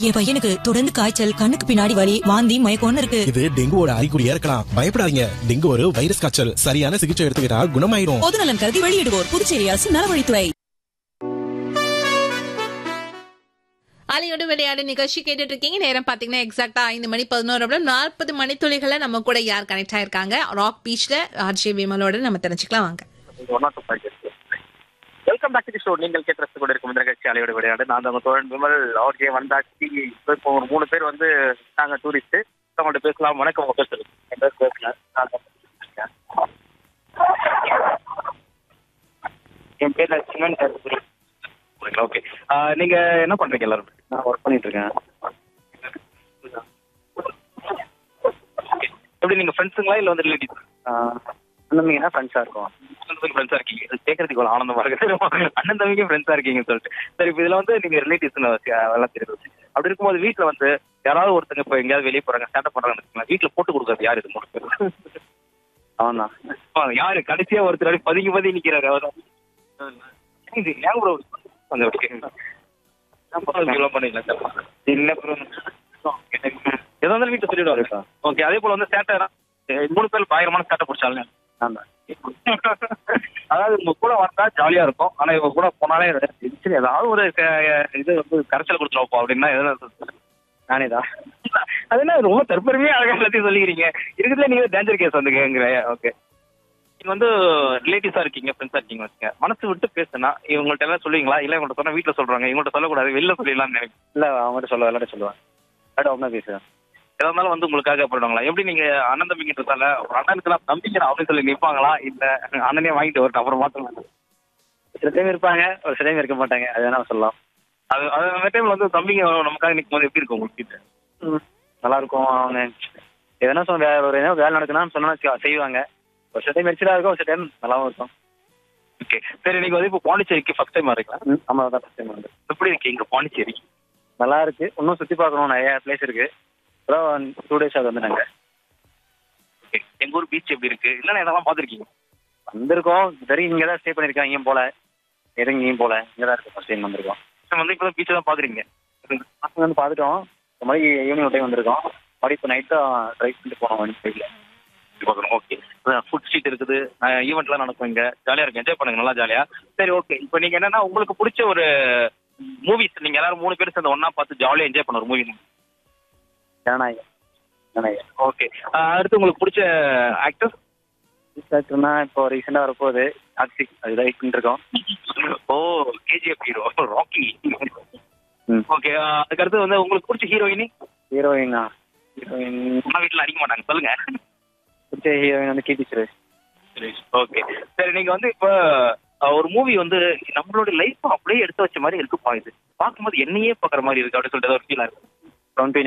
என் பையனுக்கு தொடர்ந்து காய்ச்சல் கண்ணுக்கு பின்னாடி வலி வாந்தி மயக்கம்னு இருக்கு இது டெங்குவோட அறிகுறியா இருக்கலாம் பயப்படாதீங்க டெங்கு ஒரு வைரஸ் காய்ச்சல் சரியான சிகிச்சை எடுத்துக்கிட்டா குணமாயிரும் பொதுநலன் கருதி வெளியிடுவோர் புதுச்சேரி அரசு நலவழித்துறை அலையோடு விளையாடு நிகழ்ச்சி கேட்டுட்டு இருக்கீங்க நேரம் பாத்தீங்கன்னா எக்ஸாக்டா ஐந்து மணி பதினோரு நிமிடம் நாற்பது மணித்துளிகளை நம்ம கூட யார் கனெக்ட் ஆயிருக்காங்க ராக் பீச்ல ஆர்ஜே விமலோட நம்ம தெரிஞ்சுக்கலாம் வாங்க வெல்கம் பேக் டு ஷோ நீங்கள் கேட்டு ரசித்து கொண்டிருக்கும் இந்த நிகழ்ச்சி அலையோட விளையாடு நான் உங்க தோழன் விமல் அவர்ஜே வந்தாச்சு இப்போ இப்போ ஒரு மூணு பேர் வந்து நாங்க டூரிஸ்ட் அவங்கள்ட்ட பேசலாம் வணக்கம் உங்க பேர் சொல்லுங்க என் பேர் பேசலாம் நான் தான் பேசிட்டு என் பேர் லட்சுமன் கருப்புரி ஓகே நீங்க என்ன பண்றீங்க எல்லாரும் நான் ஒர்க் பண்ணிட்டு இருக்கேன் எப்படி நீங்க ஃப்ரெண்ட்ஸுங்களா இல்ல வந்து ரிலேட்டிவ் அண்ணன் தம்பிங்க ஃப்ரெண்ட்ஸா இருக்கும் அண்ணன் தம்பி ஃப்ரெண்ட்ஸா இருக்கீங்க இது கேட்கறதுக்கு இவ்வளவு ஆனந்தமா இருக்கு அண்ணன் தம்பிக்கு ஃப்ரெண்ட்ஸா இருக்கீங்கன்னு சொல்லிட்டு சரி இப்போ இதுல வந்து நீங்க ரிலேட்டிவ்ஸ் எல்லாம் தெரியுது அப்படி இருக்கும்போது வீட்ல வந்து யாராவது ஒருத்தங்க இப்போ எங்கேயாவது வெளியே போறாங்க ஸ்டார்ட் பண்றாங்கன்னு வச்சுக்கோங்களேன் வீட்ல போட்டு கொடுக்கறது யாரு இது மூணு பேர் அவன் தான் யாரு கடைசியா ஒருத்தர் அப்படி பதுங்கி பதுங்கி நிக்கிறாரு அவர் இது ஏன் ப்ரோ அந்த பண்ணிக்கலாம் இல்ல ப்ரோ எதா இருந்தாலும் வீட்டுல சொல்லிடுவாரு ஓகே அதே போல வந்து சேட்டை மூணு பேர் பயங்கரமான சேட்டை பிடிச்சாலும் அதாவது உங்க கூட வந்தா ஜாலியா இருக்கும் ஆனா இவங்க கூட போனாலே சரி ஏதாவது ஒரு க- இது வந்து கரைச்சல் கொடுத்துருவோம் அப்படின்னா எதாவது நானேதா அது என்ன ரொம்ப தற்பெருமையா அழகா எல்லாத்தையும் சொல்லிக்கிறீங்க இருக்கிறதுல நீங்க டேஞ்சர் கேஸ் வந்து கேங்குற ஓகே நீங்க வந்து ரிலேட்டிவ்ஸா இருக்கீங்க ஃப்ரெண்ட்ஸா இருக்கீங்க வச்சுக்க மனசு விட்டு பேசுனா இவங்கள்ட்ட எல்லாம் சொல்லுவீங்களா இல்ல இவங்கள்ட்ட சொன்னா வீட்டுல சொல்றாங்க இவங்கள்ட்ட சொல்லக்கூடாது வெளில சொல்லிடலாம்னு நினைக்கிறேன் இல்ல அவங்ககிட்ட சொல்லுவேன் எல்லாரும் சொல்லுவேன் எல்லாரும் ஒன்றா பேசுவேன் எதா இருந்தாலும் வந்து உங்களுக்காக போடுவாங்களா எப்படி நீங்க அண்ணன் தம்பிங்கிட்டதால ஒரு அண்ணனுக்கு நான் நம்பிக்கிறேன் அப்படின்னு சொல்லி நிப்பாங்களா இல்ல அண்ணனே வாங்கிட்டு வரட்டும் அப்புறம் மாத்தலாம் சில டைம் இருப்பாங்க ஒரு சில டைம் இருக்க மாட்டாங்க அது வேணா சொல்லலாம் அது அது அந்த டைம்ல வந்து தம்பிங்க நமக்காக நிற்கும் போது எப்படி இருக்கும் உங்களுக்கு நல்லா இருக்கும் அவங்க எதனா சொன்ன வேற ஒரு என்ன வேலை நடக்குன்னா சொன்னா செய்வாங்க ஒரு சில டைம் எரிச்சலா இருக்கும் ஒரு சில டைம் நல்லாவும் இருக்கும் ஓகே சரி நீங்க வந்து இப்போ பாண்டிச்சேரிக்கு ஃபர்ஸ்ட் டைம் வரீங்களா ம், ஆமா தான் ஃபஸ்ட் டைம் வந்து எப்படி இருக்கு இங்க பாண்டிச்சேரி நல்லா இருக்கு இன்னும் சுத்தி பார்க்கணும் நிறைய பிளேஸ் இருக்கு அப்புறம் டூ டேஸ் ஆகுது வந்துட்டாங்க ஓகே எங்க ஊர் பீச் எப்படி இருக்கு இல்லைன்னா இதெல்லாம் பார்த்துருக்கீங்க வந்திருக்கோம் சரி இங்கே தான் ஸ்டே பண்ணியிருக்கோம் இங்கேயும் போல எதுவும் இங்கேயும் போல இங்கே தான் இருக்கு ஃபர்ஸ்ட் டைம் வந்திருக்கோம் வந்து இப்போ பீச்சை தான் பார்க்குறீங்க பசங்க வந்து பார்த்துட்டோம் இந்த மாதிரி ஈவினிங் டைம் வந்திருக்கோம் மறுபடியும் இப்போ நைட் தான் ட்ரைவ் பண்ணிட்டு போனோம் வண்டி சைடில் பார்க்குறோம் ஓகே ஃபுட் ஸ்ட்ரீட் இருக்குது ஈவெண்ட்லாம் நடக்கும் இங்க ஜாலியா இருக்கு என்ஜாய் பண்ணுங்க நல்லா ஜாலியா சரி ஓகே இப்போ நீங்க என்னன்னா உங்களுக்கு பிடிச்ச ஒரு மூவிஸ் நீங்க எல்லாரும் மூணு பேரும் சேர்ந்து ஒண்ணா பார்த்து ஜாலியா என்ஜாய் பண்ண ஒரு மூவி ஜனநாயகம் ஜனநாயகம் ஓகே அடுத்து உங்களுக்கு பிடிச்ச ஆக்டர் ஆக்டர்னா இப்போ ரீசெண்டாக வரப்போகுது ஆக்சிக் அதுதான் வெயிட் பண்ணிட்டு இருக்கோம் ஓ கேஜிஎஃப் ஹீரோ ராக்கி ம். ஓகே அதுக்கடுத்து வந்து உங்களுக்கு பிடிச்ச ஹீரோயினி ஹீரோயினா ஹீரோயின் அம்மா வீட்டில் அடிக்க மாட்டாங்க சொல்லுங்க பிடிச்ச ஹீரோயின் வந்து கீர்த்தி சுரேஷ் ஓகே சரி நீங்க வந்து இப்போ அஹ், ஒரு மூவி வந்து நம்மளோட லைஃப் அப்படியே எடுத்து வச்ச மாதிரி இருக்குப்பா இது பார்க்கும்போது என்னையே பார்க்குற மாதிரி இருக்கு அப்படின்னு சொல்லிட்டு ஏதோ ஒரு ஃபீலா இருக்கு டுவெண்ட்டி